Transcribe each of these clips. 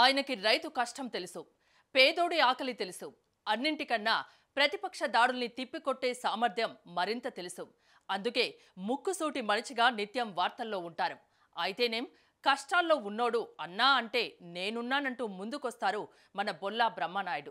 ఆయనకి రైతు కష్టం తెలుసు పేదోడి ఆకలి తెలుసు అన్నింటికన్నా ప్రతిపక్ష దాడుల్ని తిప్పికొట్టే సామర్థ్యం మరింత తెలుసు అందుకే ముక్కుసూటి మనిషిగా నిత్యం వార్తల్లో ఉంటారు అయితేనేం కష్టాల్లో ఉన్నోడు అన్నా అంటే నేనున్నానంటూ ముందుకొస్తారు మన బొల్లా బ్రహ్మనాయుడు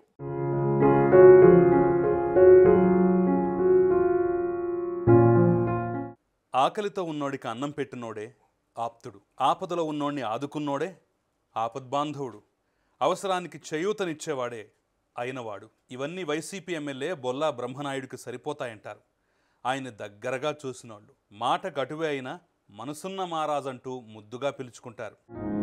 ఆకలితో ఉన్నోడికి అన్నం పెట్టినోడే ఆప్తుడు ఆపదలో ఉన్నోడిని ఆదుకున్నోడే ఆపద్బాంధవుడు అవసరానికి చేయూతనిచ్చేవాడే అయినవాడు ఇవన్నీ వైసీపీ ఎమ్మెల్యే బొల్లా బ్రహ్మనాయుడికి సరిపోతాయంటారు ఆయన దగ్గరగా చూసినోళ్ళు మాట కటువే అయినా మనసున్న మారాజంటూ ముద్దుగా పిలుచుకుంటారు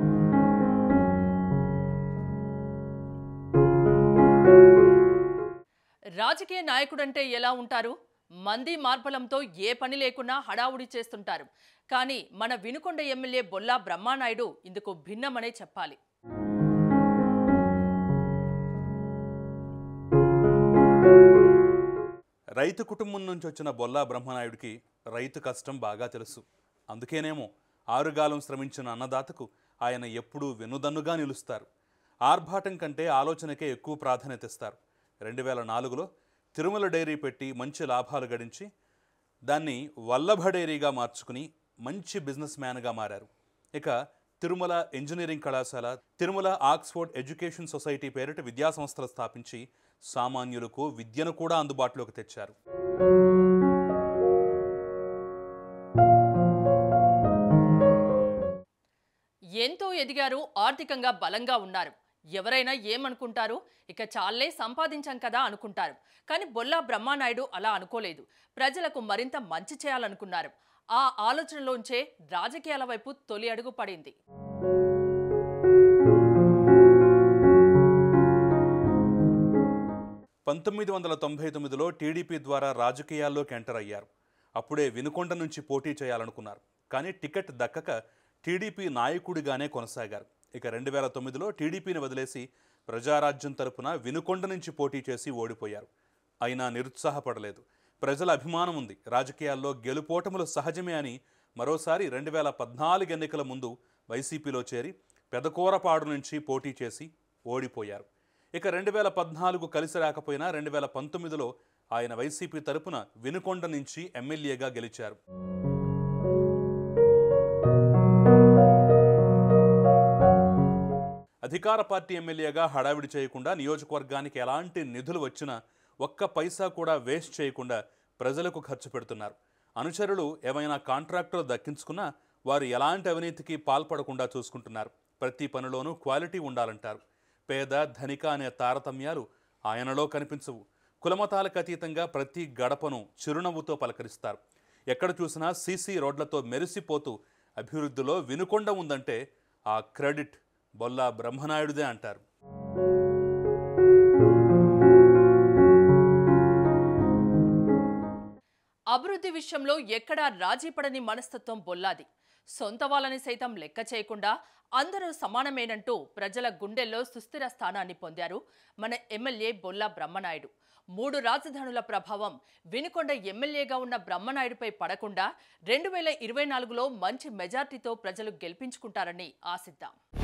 రాజకీయ నాయకుడంటే ఎలా ఉంటారు మంది మార్బలంతో ఏ పని లేకున్నా హడావుడి చేస్తుంటారు కానీ మన వినుకొండ ఎమ్మెల్యే బొల్లా బ్రహ్మానాయుడు ఇందుకు భిన్నమనే చెప్పాలి రైతు కుటుంబం నుంచి వచ్చిన బొల్లా బ్రహ్మనాయుడికి రైతు కష్టం బాగా తెలుసు అందుకేనేమో ఆరుగాలం శ్రమించిన అన్నదాతకు ఆయన ఎప్పుడూ వెనుదన్నుగా నిలుస్తారు ఆర్భాటం కంటే ఆలోచనకే ఎక్కువ ప్రాధాన్యత ఇస్తారు రెండు వేల నాలుగులో తిరుమల డైరీ పెట్టి మంచి లాభాలు గడించి దాన్ని వల్లభ డైరీగా మార్చుకుని మంచి బిజినెస్ మ్యాన్గా మారారు ఇక తిరుమల ఇంజనీరింగ్ కళాశాల తిరుమల ఆక్స్ఫోర్డ్ ఎడ్యుకేషన్ సొసైటీ పేరిట విద్యా సంస్థలు స్థాపించి సామాన్యులకు విద్యను కూడా అందుబాటులోకి తెచ్చారు ఎంతో ఎదిగారు ఆర్థికంగా బలంగా ఉన్నారు ఎవరైనా ఏమనుకుంటారు ఇక చాలే సంపాదించాం కదా అనుకుంటారు కానీ బొల్లా బ్రహ్మానాయుడు అలా అనుకోలేదు ప్రజలకు మరింత మంచి చేయాలనుకున్నారు ఆ ఆలోచనలోంచే రాజకీయాల వైపు తొలి అడుగు పడింది పంతొమ్మిది వందల తొంభై తొమ్మిదిలో టీడీపీ ద్వారా రాజకీయాల్లోకి ఎంటర్ అయ్యారు అప్పుడే వినుకొండ నుంచి పోటీ చేయాలనుకున్నారు కానీ టికెట్ దక్కక టీడీపీ నాయకుడిగానే కొనసాగారు ఇక రెండు వేల తొమ్మిదిలో టీడీపీని వదిలేసి ప్రజారాజ్యం తరపున వినుకొండ నుంచి పోటీ చేసి ఓడిపోయారు అయినా నిరుత్సాహపడలేదు ప్రజల అభిమానం ఉంది రాజకీయాల్లో గెలుపోటములు సహజమే అని మరోసారి రెండు వేల పద్నాలుగు ఎన్నికల ముందు వైసీపీలో చేరి పెదకూరపాడు నుంచి పోటీ చేసి ఓడిపోయారు ఇక రెండు వేల పద్నాలుగు కలిసి రాకపోయినా రెండు వేల పంతొమ్మిదిలో ఆయన వైసీపీ తరపున వినుకొండ నుంచి ఎమ్మెల్యేగా గెలిచారు అధికార పార్టీ ఎమ్మెల్యేగా హడావిడి చేయకుండా నియోజకవర్గానికి ఎలాంటి నిధులు వచ్చినా ఒక్క పైసా కూడా వేస్ట్ చేయకుండా ప్రజలకు ఖర్చు పెడుతున్నారు అనుచరులు ఏమైనా కాంట్రాక్టులు దక్కించుకున్నా వారు ఎలాంటి అవినీతికి పాల్పడకుండా చూసుకుంటున్నారు ప్రతి పనిలోనూ క్వాలిటీ ఉండాలంటారు పేద ధనిక అనే తారతమ్యాలు ఆయనలో కనిపించవు కులమతాలకు అతీతంగా ప్రతి గడపను చిరునవ్వుతో పలకరిస్తారు ఎక్కడ చూసినా సీసీ రోడ్లతో మెరిసిపోతూ అభివృద్ధిలో వినుకొండ ఉందంటే ఆ క్రెడిట్ బొల్లా బ్రహ్మనాయుడుదే అంటారు అభివృద్ధి విషయంలో ఎక్కడా రాజీపడని మనస్తత్వం బొల్లాది సొంత వాళ్ళని సైతం లెక్క చేయకుండా అందరూ సమానమేనంటూ ప్రజల గుండెల్లో సుస్థిర స్థానాన్ని పొందారు మన ఎమ్మెల్యే బొల్లా బ్రహ్మనాయుడు మూడు రాజధానుల ప్రభావం వినుకొండ ఎమ్మెల్యేగా ఉన్న బ్రహ్మనాయుడుపై పడకుండా రెండు వేల ఇరవై నాలుగులో మంచి మెజార్టీతో ప్రజలు గెలిపించుకుంటారని ఆశిద్దాం